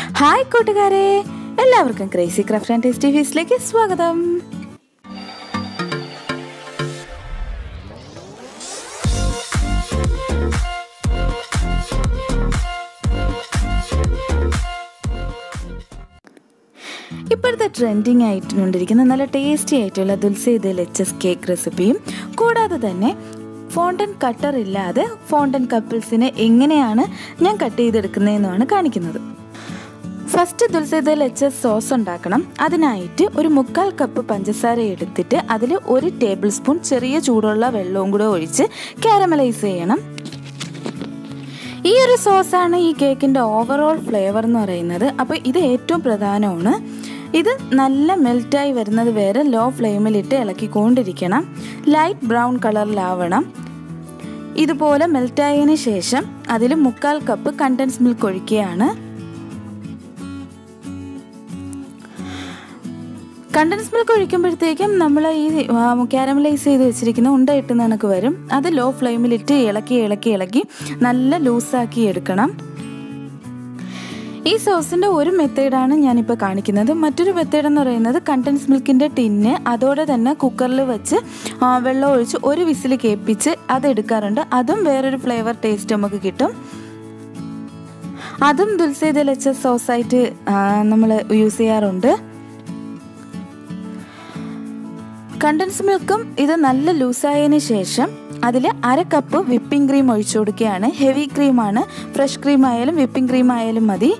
hi കൂട്ടുകാരെ എല്ലാവർക്കും crazy craft and tasty ഫീസിലേക്ക് സ്വാഗതം ഇപ്പോഴത്തെ ട്രെൻഡിങ് ആയിട്ടുകൊണ്ടിരിക്കുന്ന നല്ല ടേസ്റ്റി ആയിട്ടുള്ള ദുൽസെയ്ത് ലെച്ചസ് കേക്ക് റെസിപ്പിയും കൂടാതെ തന്നെ ഫോണ്ടൻ കട്ടർ ഇല്ലാതെ ഫോണ്ടൻ കപ്പിൾസിനെ എങ്ങനെയാണ് ഞാൻ കട്ട് ചെയ്തെടുക്കുന്നതെന്നാണ് കാണിക്കുന്നത് ഫസ്റ്റ് ദുൽസെയ്ത് ലെച്ചസ് സോസ് ഉണ്ടാക്കണം അതിനായിട്ട് ഒരു മുക്കാൽ കപ്പ് പഞ്ചസാര എടുത്തിട്ട് അതിൽ ഒരു ടേബിൾ സ്പൂൺ ചെറിയ ചൂടുള്ള വെള്ളവും കൂടെ ഒഴിച്ച് കാരമലൈസ് ചെയ്യണം ഈ ഒരു സോസാണ് ഈ കേക്കിൻ്റെ ഓവറോൾ ഫ്ലേവർ എന്ന് പറയുന്നത് അപ്പോൾ ഇത് ഏറ്റവും പ്രധാനമാണ് ഇത് നല്ല മെൽറ്റായി വരുന്നത് വരെ ലോ ഫ്ലെയിമിലിട്ട് ഇളക്കിക്കൊണ്ടിരിക്കണം ലൈറ്റ് ബ്രൗൺ കളറിലാവണം ഇതുപോലെ മെൽറ്റായതിന് ശേഷം അതിൽ മുക്കാൽ കപ്പ് കണ്ടൻസ് മിൽക്ക് ഒഴിക്കുകയാണ് കണ്ടൻസ് മിൽക്ക് ഒഴിക്കുമ്പോഴത്തേക്കും നമ്മൾ ഈ കാരമലൈസ് ചെയ്ത് വെച്ചിരിക്കുന്ന ഉണ്ട ഇട്ടുന്ന കണക്ക് വരും അത് ലോ ഫ്ലെയിമിലിട്ട് ഇളക്കി ഇളക്കി ഇളക്കി നല്ല ലൂസാക്കി എടുക്കണം ഈ സോസിൻ്റെ ഒരു മെത്തേഡാണ് ഞാനിപ്പോൾ കാണിക്കുന്നത് മറ്റൊരു മെത്തേഡ് എന്ന് പറയുന്നത് കണ്ടൻസ് മിൽക്കിൻ്റെ ടിന്ന് അതോടെ തന്നെ കുക്കറിൽ വെച്ച് വെള്ളം ഒഴിച്ച് ഒരു വിസിൽ കേൾപ്പിച്ച് അത് എടുക്കാറുണ്ട് അതും വേറൊരു ഫ്ലേവർ ടേസ്റ്റ് നമുക്ക് കിട്ടും അതും ദുൽസെയ്ത് ലച്ച സോസായിട്ട് നമ്മൾ യൂസ് ചെയ്യാറുണ്ട് കണ്ടൻസ് മിൽക്കും ഇത് നല്ല ലൂസായതിന് ശേഷം അതിൽ അര കപ്പ് വിപ്പിംഗ് ക്രീം ഒഴിച്ചു കൊടുക്കുകയാണ് ഹെവി ക്രീമാണ് ഫ്രഷ് ക്രീം ആയാലും വിപ്പിംഗ് ക്രീം ആയാലും മതി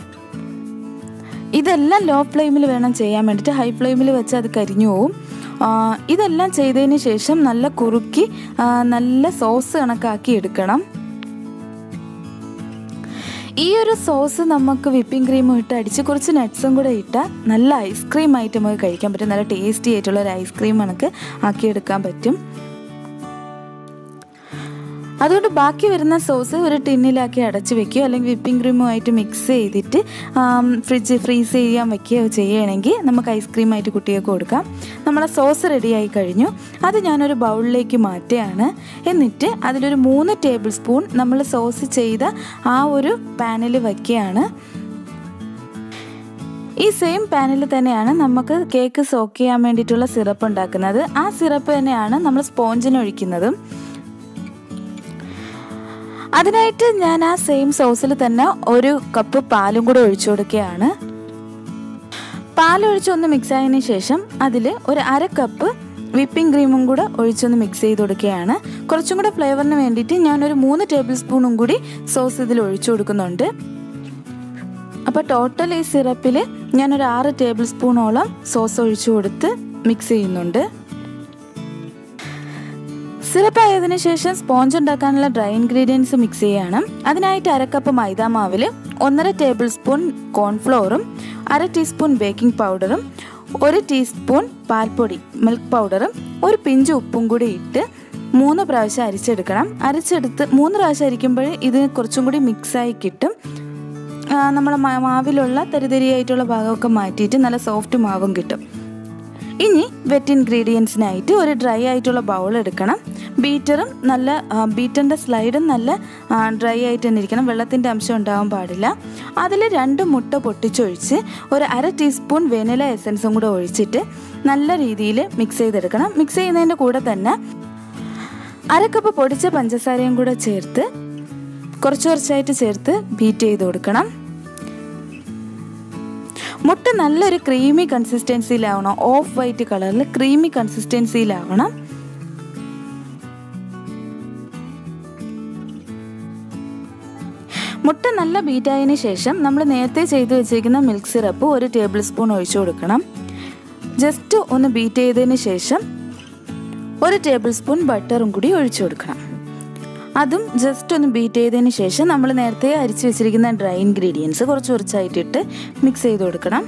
ഇതെല്ലാം ലോ ഫ്ലെയിമിൽ വേണം ചെയ്യാൻ വേണ്ടിയിട്ട് ഹൈ ഫ്ലെയിമിൽ വെച്ച് അത് കരിഞ്ഞു പോവും ഇതെല്ലാം ചെയ്തതിന് ശേഷം നല്ല കുറുക്കി നല്ല സോസ് കണക്കാക്കി എടുക്കണം ഈ ഒരു സോസ് നമുക്ക് വിപ്പിംഗ് ക്രീമും ഇട്ട് അടിച്ച് കുറച്ച് നട്ട്സും കൂടെ ഇട്ടാൽ നല്ല ഐസ്ക്രീം ആയിട്ട് നമുക്ക് കഴിക്കാൻ പറ്റും നല്ല ടേസ്റ്റി ആയിട്ടുള്ള ഒരു ഐസ്ക്രീം നമുക്ക് ആക്കിയെടുക്കാൻ പറ്റും അതുകൊണ്ട് ബാക്കി വരുന്ന സോസ് ഒരു ടിന്നിലാക്കി അടച്ച് വെക്കുകയോ അല്ലെങ്കിൽ വിപ്പിംഗ് ക്രീമുമായിട്ട് മിക്സ് ചെയ്തിട്ട് ഫ്രിഡ്ജ് ഫ്രീസ് ചെയ്യാൻ വെക്കുകയോ ചെയ്യുകയാണെങ്കിൽ നമുക്ക് ഐസ്ക്രീമായിട്ട് കുട്ടികൾക്ക് കൊടുക്കാം നമ്മളെ സോസ് റെഡിയായി കഴിഞ്ഞു അത് ഞാനൊരു ബൗളിലേക്ക് മാറ്റുകയാണ് എന്നിട്ട് അതിലൊരു മൂന്ന് ടേബിൾ സ്പൂൺ നമ്മൾ സോസ് ചെയ്ത ആ ഒരു പാനിൽ വയ്ക്കുകയാണ് ഈ സെയിം പാനിൽ തന്നെയാണ് നമുക്ക് കേക്ക് സോക്ക് ചെയ്യാൻ വേണ്ടിയിട്ടുള്ള സിറപ്പ് ഉണ്ടാക്കുന്നത് ആ സിറപ്പ് തന്നെയാണ് നമ്മൾ സ്പോഞ്ചിന് ഒഴിക്കുന്നതും അതിനായിട്ട് ഞാൻ ആ സെയിം സോസിൽ തന്നെ ഒരു കപ്പ് പാലും കൂടെ ഒഴിച്ചു കൊടുക്കുകയാണ് പാലൊഴിച്ച് ഒന്ന് മിക്സ് ആയതിനു ശേഷം അതിൽ ഒരു അര കപ്പ് വിപ്പിംഗ് ക്രീമും കൂടെ ഒഴിച്ചൊന്ന് മിക്സ് ചെയ്ത് കൊടുക്കുകയാണ് കുറച്ചും കൂടെ ഫ്ലേവറിന് വേണ്ടിയിട്ട് ഞാനൊരു മൂന്ന് ടേബിൾ സ്പൂണും കൂടി സോസ് ഇതിൽ ഒഴിച്ചു കൊടുക്കുന്നുണ്ട് അപ്പോൾ ടോട്ടൽ ഈ സിറപ്പിൽ ഞാനൊരു ആറ് ടേബിൾ സ്പൂണോളം സോസ് ഒഴിച്ചു കൊടുത്ത് മിക്സ് ചെയ്യുന്നുണ്ട് സിറപ്പ് ആയതിനു ശേഷം സ്പോഞ്ച് ഉണ്ടാക്കാനുള്ള ഡ്രൈ ഇൻഗ്രീഡിയൻസ് മിക്സ് ചെയ്യണം അതിനായിട്ട് അരക്കപ്പ് മൈദ മാവിൽ ഒന്നര ടേബിൾ സ്പൂൺ കോൺഫ്ലോറും അര ടീസ്പൂൺ ബേക്കിംഗ് പൗഡറും ഒരു ടീസ്പൂൺ പാൽപ്പൊടി മിൽക്ക് പൗഡറും ഒരു പിഞ്ച് ഉപ്പും കൂടി ഇട്ട് മൂന്ന് പ്രാവശ്യം അരിച്ചെടുക്കണം അരിച്ചെടുത്ത് മൂന്ന് പ്രാവശ്യം അരിക്കുമ്പോൾ ഇത് കുറച്ചും കൂടി മിക്സായി കിട്ടും നമ്മുടെ മാവിലുള്ള തരിതരിയായിട്ടുള്ള ഭാഗമൊക്കെ മാറ്റിയിട്ട് നല്ല സോഫ്റ്റ് മാവും കിട്ടും ഇനി വെറ്റ് ഇൻഗ്രീഡിയൻസിനായിട്ട് ഒരു ഡ്രൈ ആയിട്ടുള്ള ബൗൾ എടുക്കണം ബീറ്ററും നല്ല ബീറ്ററിൻ്റെ സ്ലൈഡും നല്ല ഡ്രൈ ആയിട്ട് തന്നെ ഇരിക്കണം വെള്ളത്തിൻ്റെ അംശം ഉണ്ടാവാൻ പാടില്ല അതിൽ രണ്ട് മുട്ട പൊട്ടിച്ചൊഴിച്ച് ഒരു അര ടീസ്പൂൺ വെനില എസൻസും കൂടെ ഒഴിച്ചിട്ട് നല്ല രീതിയിൽ മിക്സ് ചെയ്തെടുക്കണം മിക്സ് ചെയ്യുന്നതിൻ്റെ കൂടെ തന്നെ അര കപ്പ് പൊടിച്ച പഞ്ചസാരയും കൂടെ ചേർത്ത് കുറച്ച് കുറച്ചായിട്ട് ചേർത്ത് ബീറ്റ് ചെയ്ത് കൊടുക്കണം മുട്ട നല്ലൊരു ക്രീമി കൺസിസ്റ്റൻസിയിലാവണം ഓഫ് വൈറ്റ് കളറിൽ ക്രീമി കൺസിസ്റ്റൻസിയിലാവണം മുട്ട നല്ല ബീറ്റായതിനു ശേഷം നമ്മൾ നേരത്തെ ചെയ്തു വെച്ചിരിക്കുന്ന മിൽക്ക് സിറപ്പ് ഒരു ടേബിൾ സ്പൂൺ ഒഴിച്ചു കൊടുക്കണം ജസ്റ്റ് ഒന്ന് ബീറ്റ് ചെയ്തതിന് ശേഷം ഒരു ടേബിൾ സ്പൂൺ ബട്ടറും കൂടി ഒഴിച്ചു കൊടുക്കണം അതും ജസ്റ്റ് ഒന്ന് ബീറ്റ് ചെയ്തതിന് ശേഷം നമ്മൾ നേരത്തെ അരിച്ചു വെച്ചിരിക്കുന്ന ഡ്രൈ ഇൻഗ്രീഡിയൻസ് കുറച്ച് കുറച്ചായിട്ടിട്ട് മിക്സ് ചെയ്ത് കൊടുക്കണം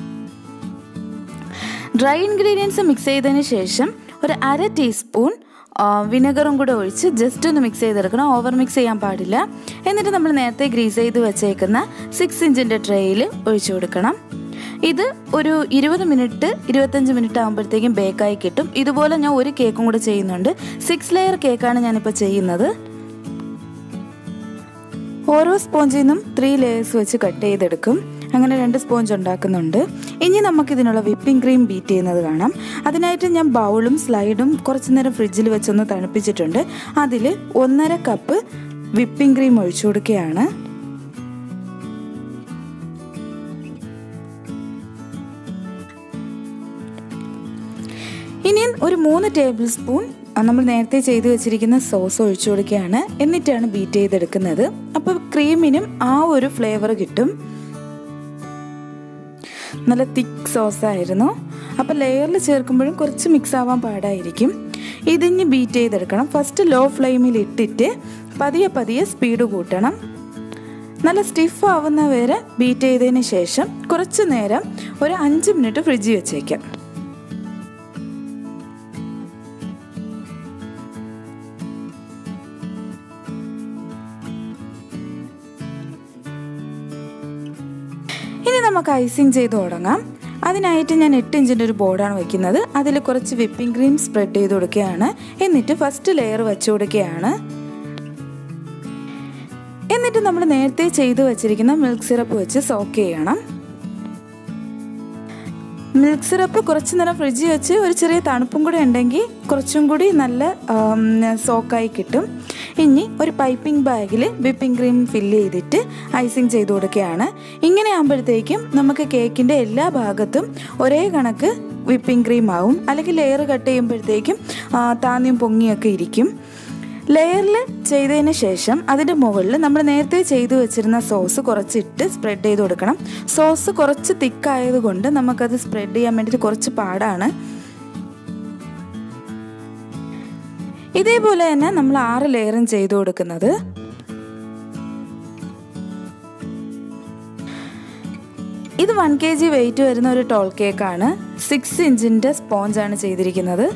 ഡ്രൈ ഇൻഗ്രീഡിയൻസ് മിക്സ് ചെയ്തതിന് ശേഷം ഒരു അര ടീസ്പൂൺ വിനെഗറും കൂടെ ഒഴിച്ച് ജസ്റ്റ് ഒന്ന് മിക്സ് ചെയ്തെടുക്കണം ഓവർ മിക്സ് ചെയ്യാൻ പാടില്ല എന്നിട്ട് നമ്മൾ നേരത്തെ ഗ്രീസ് ചെയ്ത് വെച്ചേക്കുന്ന സിക്സ് ഇഞ്ചിൻ്റെ ട്രേയിൽ ഒഴിച്ചു കൊടുക്കണം ഇത് ഒരു ഇരുപത് മിനിറ്റ് ഇരുപത്തഞ്ച് മിനിറ്റ് ആകുമ്പോഴത്തേക്കും ബേക്കായി കിട്ടും ഇതുപോലെ ഞാൻ ഒരു കേക്കും കൂടെ ചെയ്യുന്നുണ്ട് സിക്സ് ലെയർ കേക്കാണ് ഞാനിപ്പോൾ ചെയ്യുന്നത് ഓരോ സ്പോഞ്ചിൽ നിന്നും ത്രീ ലെയേഴ്സ് വെച്ച് കട്ട് ചെയ്തെടുക്കും അങ്ങനെ രണ്ട് സ്പോഞ്ച് ഉണ്ടാക്കുന്നുണ്ട് ഇനി നമുക്കിതിനുള്ള വിപ്പിംഗ് ക്രീം ബീറ്റ് ചെയ്യുന്നത് കാണാം അതിനായിട്ട് ഞാൻ ബൗളും സ്ലൈഡും കുറച്ച് നേരം ഫ്രിഡ്ജിൽ വെച്ചൊന്ന് തണുപ്പിച്ചിട്ടുണ്ട് അതിൽ ഒന്നര കപ്പ് വിപ്പിംഗ് ക്രീം ഒഴിച്ചു കൊടുക്കുകയാണ് ഇനി ഒരു മൂന്ന് ടേബിൾ സ്പൂൺ നമ്മൾ നേരത്തെ ചെയ്ത് വെച്ചിരിക്കുന്ന സോസ് ഒഴിച്ചു കൊടുക്കുകയാണ് എന്നിട്ടാണ് ബീറ്റ് ചെയ്തെടുക്കുന്നത് അപ്പോൾ ക്രീമിനും ആ ഒരു ഫ്ലേവർ കിട്ടും നല്ല തിക്ക് സോസ് ആയിരുന്നു അപ്പോൾ ലെയറിൽ ചേർക്കുമ്പോഴും കുറച്ച് മിക്സ് ആവാൻ പാടായിരിക്കും ഇതിഞ്ഞ് ബീറ്റ് ചെയ്തെടുക്കണം ഫസ്റ്റ് ലോ ഫ്ലെയിമിൽ ഇട്ടിട്ട് പതിയെ പതിയെ സ്പീഡ് കൂട്ടണം നല്ല സ്റ്റിഫ് ആവുന്ന വരെ ബീറ്റ് ചെയ്തതിന് ശേഷം കുറച്ച് നേരം ഒരു അഞ്ച് മിനിറ്റ് ഫ്രിഡ്ജിൽ വെച്ചേക്കാം ഇനി നമുക്ക് ഐസിങ് ചെയ്ത് തുടങ്ങാം അതിനായിട്ട് ഞാൻ എട്ട് ഇഞ്ചിൻ്റെ ഒരു ബോർഡാണ് വെക്കുന്നത് അതിൽ കുറച്ച് വിപ്പിംഗ് ക്രീം സ്പ്രെഡ് ചെയ്ത് കൊടുക്കുകയാണ് എന്നിട്ട് ഫസ്റ്റ് ലെയർ വെച്ച് കൊടുക്കുകയാണ് എന്നിട്ട് നമ്മൾ നേരത്തെ ചെയ്തു വച്ചിരിക്കുന്ന മിൽക്ക് സിറപ്പ് വെച്ച് സോക്ക് ചെയ്യണം മിൽക്ക് സിറപ്പ് കുറച്ച് നേരം ഫ്രിഡ്ജിൽ വെച്ച് ഒരു ചെറിയ തണുപ്പും കൂടി ഉണ്ടെങ്കിൽ കുറച്ചും കൂടി നല്ല സോക്കായി കിട്ടും ഇനി ഒരു പൈപ്പിംഗ് ബാഗിൽ വിപ്പിംഗ് ക്രീം ഫില്ല് ചെയ്തിട്ട് ഐസിങ് ചെയ്ത് കൊടുക്കുകയാണ് ഇങ്ങനെ ആകുമ്പോഴത്തേക്കും നമുക്ക് കേക്കിൻ്റെ എല്ലാ ഭാഗത്തും ഒരേ കണക്ക് വിപ്പിംഗ് ക്രീം ആവും അല്ലെങ്കിൽ ലെയർ കട്ട് ചെയ്യുമ്പോഴത്തേക്കും താന്യം പൊങ്ങിയൊക്കെ ഇരിക്കും ലെയറിൽ ചെയ്തതിന് ശേഷം അതിൻ്റെ മുകളിൽ നമ്മൾ നേരത്തെ ചെയ്തു വെച്ചിരുന്ന സോസ് കുറച്ചിട്ട് സ്പ്രെഡ് ചെയ്ത് കൊടുക്കണം സോസ് കുറച്ച് തിക്കായതുകൊണ്ട് നമുക്കത് സ്പ്രെഡ് ചെയ്യാൻ വേണ്ടിയിട്ട് കുറച്ച് പാടാണ് ഇതേപോലെ തന്നെ നമ്മൾ ആറ് ലെയറും ചെയ്തു കൊടുക്കുന്നത് ഇത് വൺ കെ ജി വെയിറ്റ് വരുന്ന ഒരു ടോൾ കേക്കാണ് സിക്സ് ഇഞ്ചിൻ്റെ സ്പോഞ്ചാണ് ചെയ്തിരിക്കുന്നത്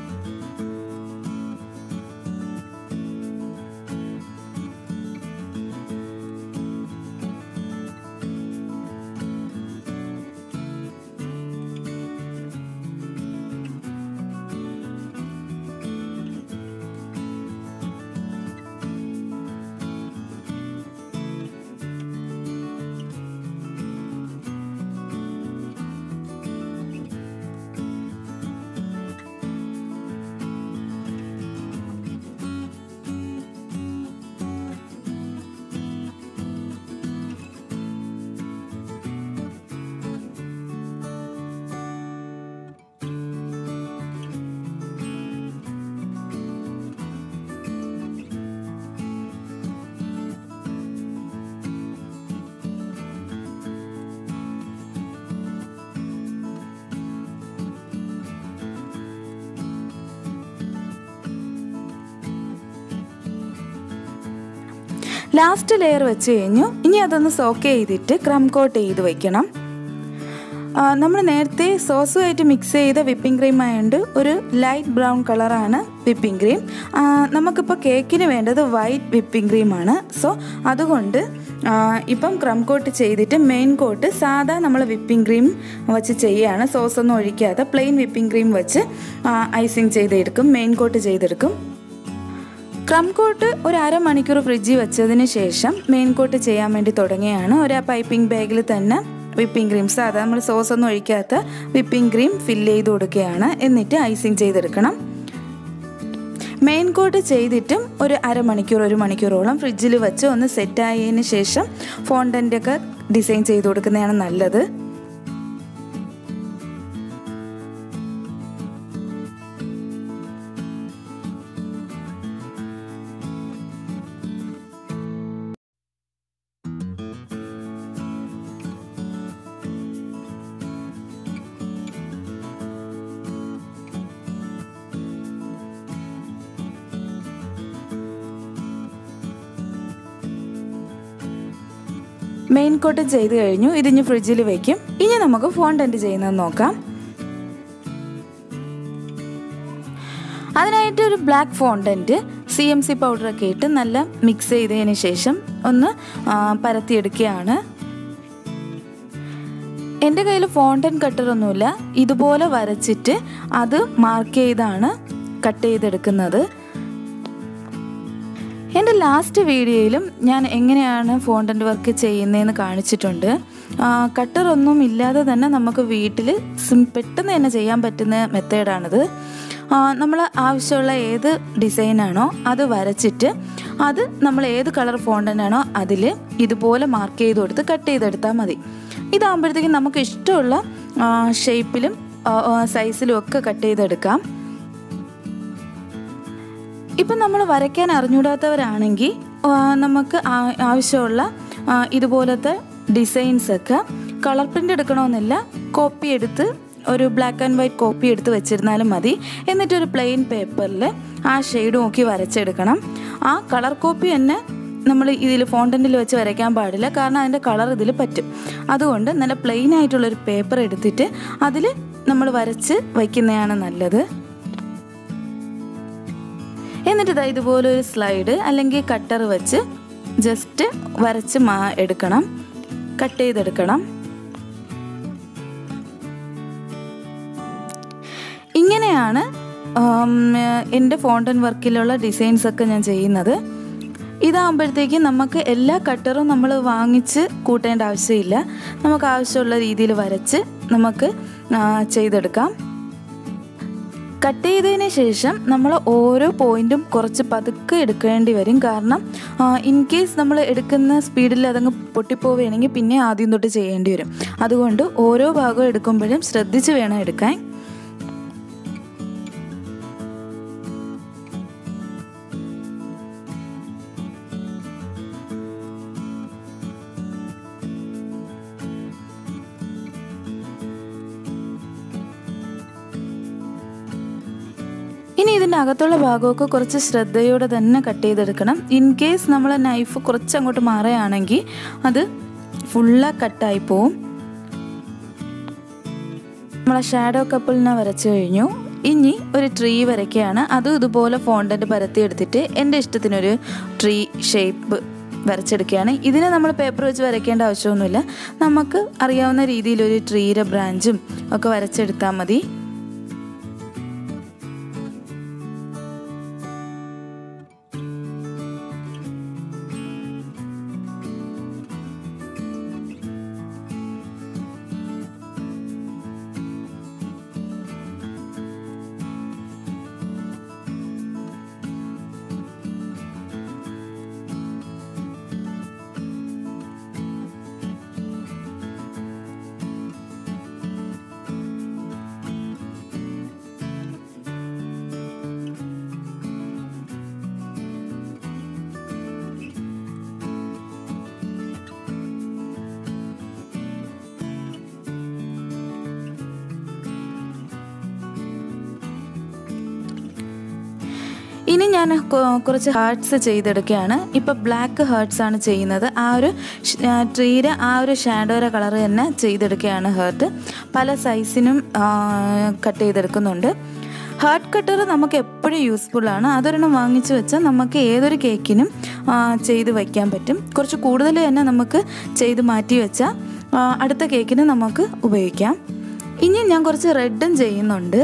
ലാസ്റ്റ് ലെയർ വെച്ച് കഴിഞ്ഞു ഇനി അതൊന്ന് സോക്ക് ചെയ്തിട്ട് ക്രം കോട്ട് ചെയ്ത് വെക്കണം നമ്മൾ നേരത്തെ സോസുമായിട്ട് മിക്സ് ചെയ്ത വിപ്പിംഗ് ക്രീം ആയതുകൊണ്ട് ഒരു ലൈറ്റ് ബ്രൗൺ കളറാണ് വിപ്പിംഗ് ക്രീം നമുക്കിപ്പോൾ കേക്കിന് വേണ്ടത് വൈറ്റ് വിപ്പിംഗ് ക്രീമാണ് സോ അതുകൊണ്ട് ഇപ്പം ക്രം കോട്ട് ചെയ്തിട്ട് മെയിൻ കോട്ട് സാധാ നമ്മൾ വിപ്പിംഗ് ക്രീം വെച്ച് ചെയ്യുകയാണ് സോസ് ഒന്നും ഒഴിക്കാതെ പ്ലെയിൻ വിപ്പിംഗ് ക്രീം വെച്ച് ഐസിങ് ചെയ്തെടുക്കും മെയിൻ കോട്ട് ചെയ്തെടുക്കും ക്രം കോട്ട് ഒരു അരമണിക്കൂർ ഫ്രിഡ്ജിൽ വെച്ചതിന് ശേഷം മെയിൻ കോട്ട് ചെയ്യാൻ വേണ്ടി തുടങ്ങിയാണ് ഒരു പൈപ്പിംഗ് ബാഗിൽ തന്നെ വിപ്പിംഗ് ക്രീം സാധാ നമ്മൾ സോസ് ഒന്നും ഒഴിക്കാത്ത വിപ്പിംഗ് ക്രീം ഫില്ല് ചെയ്ത് കൊടുക്കുകയാണ് എന്നിട്ട് ഐസിങ് ചെയ്തെടുക്കണം മെയിൻ കോട്ട് ചെയ്തിട്ടും ഒരു അരമണിക്കൂർ ഒരു മണിക്കൂറോളം ഫ്രിഡ്ജിൽ വെച്ച് ഒന്ന് സെറ്റായതിന് ശേഷം ഫോണ്ടൻ്റ് ഒക്കെ ഡിസൈൻ ചെയ്ത് കൊടുക്കുന്നതാണ് നല്ലത് മെയിൻ കോട്ട് ചെയ്ത് കഴിഞ്ഞു ഇതിഞ്ഞ് ഫ്രിഡ്ജിൽ വെക്കും ഇനി നമുക്ക് ഫോണ്ടൻറ്റ് ചെയ്യുന്നത് നോക്കാം അതിനായിട്ട് ഒരു black fondant C M C പൗഡറൊക്കെ ഇട്ട് നല്ല മിക്സ് ചെയ്തതിന് ശേഷം ഒന്ന് ആ, പരത്തിയെടുക്കുകയാണ് എൻ്റെ കയ്യിൽ ഫോണ്ടൻ കട്ടറൊന്നുമില്ല ഇതുപോലെ വരച്ചിട്ട് അത് മാർക്ക് ചെയ്താണ് കട്ട് ചെയ്തെടുക്കുന്നത് എൻ്റെ ലാസ്റ്റ് വീഡിയോയിലും ഞാൻ എങ്ങനെയാണ് ഫോണ്ടൻ്റ് വർക്ക് ചെയ്യുന്നതെന്ന് കാണിച്ചിട്ടുണ്ട് കട്ടറൊന്നും ഇല്ലാതെ തന്നെ നമുക്ക് വീട്ടിൽ സിം പെട്ടെന്ന് തന്നെ ചെയ്യാൻ പറ്റുന്ന മെത്തേഡാണിത് നമ്മൾ ആവശ്യമുള്ള ഏത് ഡിസൈനാണോ അത് വരച്ചിട്ട് അത് നമ്മൾ ഏത് കളർ ഫോണ്ടൻ്റാണോ അതിൽ ഇതുപോലെ മാർക്ക് ചെയ്ത് കൊടുത്ത് കട്ട് ചെയ്തെടുത്താൽ മതി ഇതാകുമ്പോഴത്തേക്കും നമുക്ക് ഇഷ്ടമുള്ള ഷേപ്പിലും സൈസിലും ഒക്കെ കട്ട് ചെയ്തെടുക്കാം ഇപ്പം നമ്മൾ വരയ്ക്കാൻ അറിഞ്ഞൂടാത്തവരാണെങ്കിൽ നമുക്ക് ആ- ആവശ്യമുള്ള ആ, ഇതുപോലത്തെ ഡിസൈൻസ് ഒക്കെ കളർ പ്രിൻ്റ് എടുക്കണമെന്നില്ല കോപ്പി എടുത്ത് ഒരു ബ്ലാക്ക് ആൻഡ് വൈറ്റ് കോപ്പി എടുത്ത് വെച്ചിരുന്നാലും മതി എന്നിട്ടൊരു പ്ലെയിൻ പേപ്പറിൽ ആ ഷെയ്ഡ് നോക്കി വരച്ചെടുക്കണം ആ കളർ കോപ്പി തന്നെ നമ്മൾ ഇതിൽ ഫോണ്ടൻറ്റിൽ വെച്ച് വരയ്ക്കാൻ പാടില്ല കാരണം അതിൻ്റെ കളർ ഇതിൽ പറ്റും അതുകൊണ്ട് നല്ല പ്ലെയിൻ ആയിട്ടുള്ളൊരു പേപ്പർ എടുത്തിട്ട് അതിൽ നമ്മൾ വരച്ച് വയ്ക്കുന്നതാണ് നല്ലത് എന്നിട്ട് ഇതാ ഇതുപോലെ ഒരു സ്ലൈഡ് അല്ലെങ്കിൽ കട്ടർ വെച്ച് ജസ്റ്റ് വരച്ച് മാ എടുക്കണം കട്ട് ചെയ്തെടുക്കണം ഇങ്ങനെയാണ് ആം, എൻ്റെ ഫോണ്ടൻ വർക്കിലുള്ള ഡിസൈൻസ് ഒക്കെ ഞാൻ ചെയ്യുന്നത് ഇതാകുമ്പോഴത്തേക്കും നമുക്ക് എല്ലാ കട്ടറും നമ്മൾ വാങ്ങിച്ച് കൂട്ടേണ്ട ആവശ്യമില്ല നമുക്ക് ആവശ്യമുള്ള രീതിയിൽ വരച്ച് നമുക്ക് ആ, ചെയ്തെടുക്കാം കട്ട് ചെയ്തതിന് ശേഷം നമ്മൾ ഓരോ പോയിന്റും കുറച്ച് പതുക്കെ എടുക്കേണ്ടി വരും കാരണം ഇൻ കേസ് നമ്മൾ എടുക്കുന്ന സ്പീഡിൽ അതങ്ങ് പൊട്ടിപ്പോവുകയാണെങ്കിൽ പിന്നെ ആദ്യം തൊട്ട് ചെയ്യേണ്ടി വരും അതുകൊണ്ട് ഓരോ ഭാഗവും എടുക്കുമ്പോഴും ശ്രദ്ധിച്ച് വേണം എടുക്കാൻ ഇനി ഇതിൻ്റെ അകത്തുള്ള ഭാഗമൊക്കെ കുറച്ച് ശ്രദ്ധയോടെ തന്നെ കട്ട് ചെയ്തെടുക്കണം ഇൻ കേസ് നമ്മൾ നൈഫ് കുറച്ച് അങ്ങോട്ട് മാറുകയാണെങ്കിൽ അത് ഫുള്ള കട്ടായി പോവും നമ്മളെ ഷാഡോ കപ്പിളിനെ വരച്ചു കഴിഞ്ഞു ഇനി ഒരു ട്രീ വരയ്ക്കുകയാണ് അതും ഇതുപോലെ ഫോണ്ടൻറ്റ് പരത്തി എടുത്തിട്ട് എൻ്റെ ഇഷ്ടത്തിനൊരു ട്രീ ഷേപ്പ് വരച്ചെടുക്കുകയാണ് ഇതിനെ നമ്മൾ പേപ്പർ വെച്ച് വരയ്ക്കേണ്ട ആവശ്യമൊന്നുമില്ല നമുക്ക് അറിയാവുന്ന രീതിയിൽ ഒരു ട്രീയുടെ ബ്രാഞ്ചും ഒക്കെ വരച്ചെടുത്താൽ മതി ഇനി ഞാൻ കൊ- കുറച്ച് ഹാർട്സ് ചെയ്തെടുക്കുകയാണ് ഇപ്പോൾ ബ്ലാക്ക് ഹാർട്സ് ആണ് ചെയ്യുന്നത് ആ ഒരു ട്രീയുടെ ആ ഒരു ഷാഡോയുടെ കളർ തന്നെ ചെയ്തെടുക്കുകയാണ് ഹേർട്ട് പല സൈസിനും കട്ട് ചെയ്തെടുക്കുന്നുണ്ട് ഹാർട്ട് കട്ടർ നമുക്ക് എപ്പോഴും യൂസ്ഫുൾ ആണ് അതൊരെണ്ണം വാങ്ങിച്ചു വെച്ചാൽ നമുക്ക് ഏതൊരു കേക്കിനും ആ, ചെയ്ത് വയ്ക്കാൻ പറ്റും കുറച്ച് കൂടുതൽ തന്നെ നമുക്ക് ചെയ്ത് മാറ്റി വെച്ചാൽ ആ, അടുത്ത കേക്കിന് നമുക്ക് ഉപയോഗിക്കാം ഇനി ഞാൻ കുറച്ച് റെഡും ചെയ്യുന്നുണ്ട്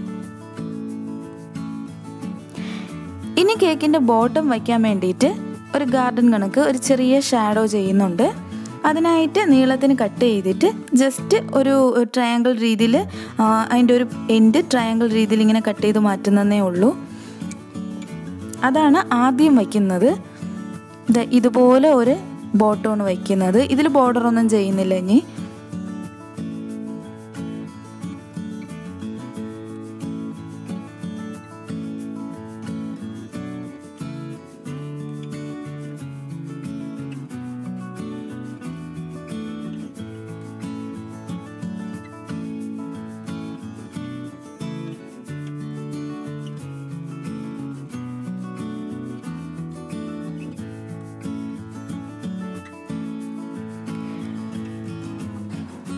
ഇനി കേക്കിൻ്റെ ബോട്ടം വയ്ക്കാൻ വേണ്ടിയിട്ട് ഒരു ഗാർഡൻ കണക്ക് ഒരു ചെറിയ ഷാഡോ ചെയ്യുന്നുണ്ട് അതിനായിട്ട് നീളത്തിന് കട്ട് ചെയ്തിട്ട് ജസ്റ്റ് ഒരു ട്രയാങ്കിൾ രീതിയിൽ അതിൻ്റെ ഒരു എൻഡ് ട്രയാങ്കിൾ രീതിയിൽ ഇങ്ങനെ കട്ട് ചെയ്ത് മാറ്റുന്നതേ ഉള്ളൂ അതാണ് ആദ്യം വയ്ക്കുന്നത് ദേ ഇതുപോലെ ഒരു ബോട്ടമാണ് വയ്ക്കുന്നത് ഇതിൽ ബോർഡർ ഒന്നും ചെയ്യുന്നില്ല ഇനി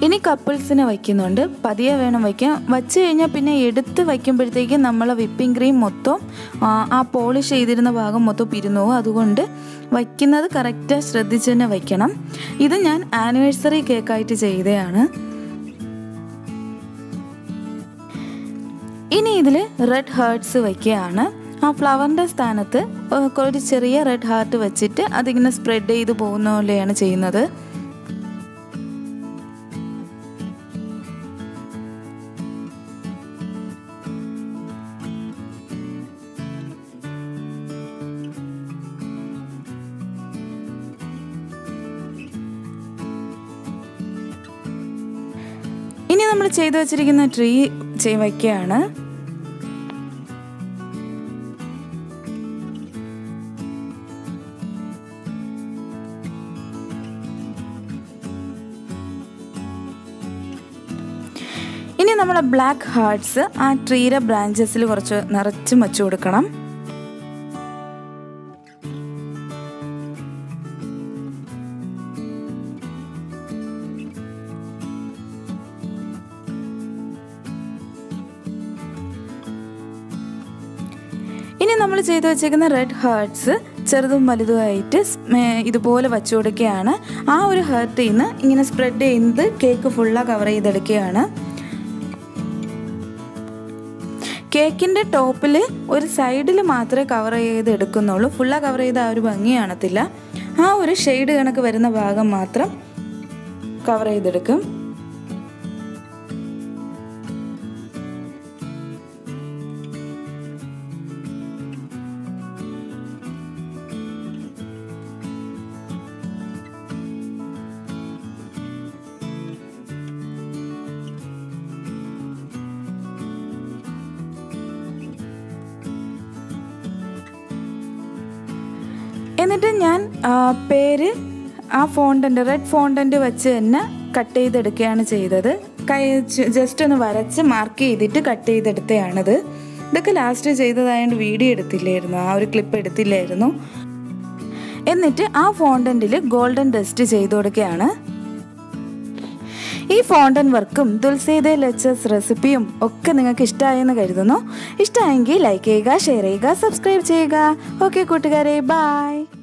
ഇനി കപ്പിൾസിന് വയ്ക്കുന്നുണ്ട് പതിയെ വേണം വയ്ക്കാൻ വച്ച് കഴിഞ്ഞാൽ പിന്നെ എടുത്ത് വയ്ക്കുമ്പോഴത്തേക്കും നമ്മൾ വിപ്പിംഗ് ക്രീം മൊത്തം ആ, ആ പോളിഷ് ചെയ്തിരുന്ന ഭാഗം മൊത്തം പിരിഞ്ഞു പോകും അതുകൊണ്ട് വയ്ക്കുന്നത് കറക്റ്റ് ശ്രദ്ധിച്ച് തന്നെ വയ്ക്കണം ഇത് ഞാൻ ആനിവേഴ്സറി കേക്കായിട്ട് ചെയ്തതാണ് ഇനി ഇതിൽ റെഡ് ഹേർട്സ് വയ്ക്കുകയാണ് ആ ഫ്ലവറിൻ്റെ സ്ഥാനത്ത് ഏഹ്, ഒരു ചെറിയ റെഡ് ഹാർട്ട് വെച്ചിട്ട് അതിങ്ങനെ സ്പ്രെഡ് ചെയ്ത് പോകുന്ന പോലെയാണ് ചെയ്യുന്നത് ഇനി നമ്മൾ ചെയ്തു വച്ചിരിക്കുന്ന ട്രീ ചെയ് വയ്ക്കുകയാണ് ഇനി നമ്മൾ ബ്ലാക്ക് ഹാർട്സ് ആ ട്രീയുടെ ബ്രാഞ്ചസിൽ കുറച്ച് നിറച്ചും വച്ചു കൊടുക്കണം ഇനി നമ്മൾ ചെയ്തു വെച്ചേക്കുന്ന റെഡ് ഹാർട്സ് ചെറുതും വലുതുമായിട്ട് സ്മേ- ഇതുപോലെ വച്ചു കൊടുക്കുകയാണ് ആ ഒരു ഹേർട്ടിൽ നിന്ന് ഇങ്ങനെ സ്പ്രെഡ് ചെയ്ത് കേക്ക് ഫുള്ളാ കവർ ചെയ്തെടുക്കുകയാണ് കേക്കിൻ്റെ ടോപ്പിൽ ഒരു സൈഡിൽ മാത്രമേ കവർ ചെയ്ത് എടുക്കുന്നുള്ളൂ ഫുള്ളാ കവർ ചെയ്ത് ആ ഒരു ഭംഗി കാണത്തില്ല ആ ഒരു ഷെയ്ഡ് കണക്ക് വരുന്ന ഭാഗം മാത്രം കവർ ചെയ്തെടുക്കും എന്നിട്ട് ഞാൻ ആ, പേര് ആ ഫോണ്ടൻ്റ് റെഡ് ഫോണ്ടൻ്റ് വെച്ച് തന്നെ കട്ട് ചെയ്തെടുക്കുകയാണ് ചെയ്തത് കൈ ജസ്റ്റ് ഒന്ന് വരച്ച് മാർക്ക് ചെയ്തിട്ട് കട്ട് ചെയ്തെടുത്തതാണിത് ഇതൊക്കെ ലാസ്റ്റ് ചെയ്തതായതുകൊണ്ട് വീഡിയോ എടുത്തില്ലായിരുന്നു ആ ഒരു ക്ലിപ്പ് എടുത്തില്ലായിരുന്നു എന്നിട്ട് ആ ഫോണ്ടൻറ്റിൽ ഗോൾഡൻ ഡസ്റ്റ് ചെയ്ത് കൊടുക്കുകയാണ് ഈ ഫോണ്ടൻ വർക്കും തുളസീദേ ലെച്ചസ് റെസിപ്പിയും ഒക്കെ നിങ്ങൾക്ക് ഇഷ്ടമായെന്ന് കരുതുന്നു ഇഷ്ടമായെങ്കിൽ ലൈക്ക് ചെയ്യുക ഷെയർ ചെയ്യുക സബ്സ്ക്രൈബ് ചെയ്യുക ഓക്കെ കൂട്ടുകാരെ ബായ്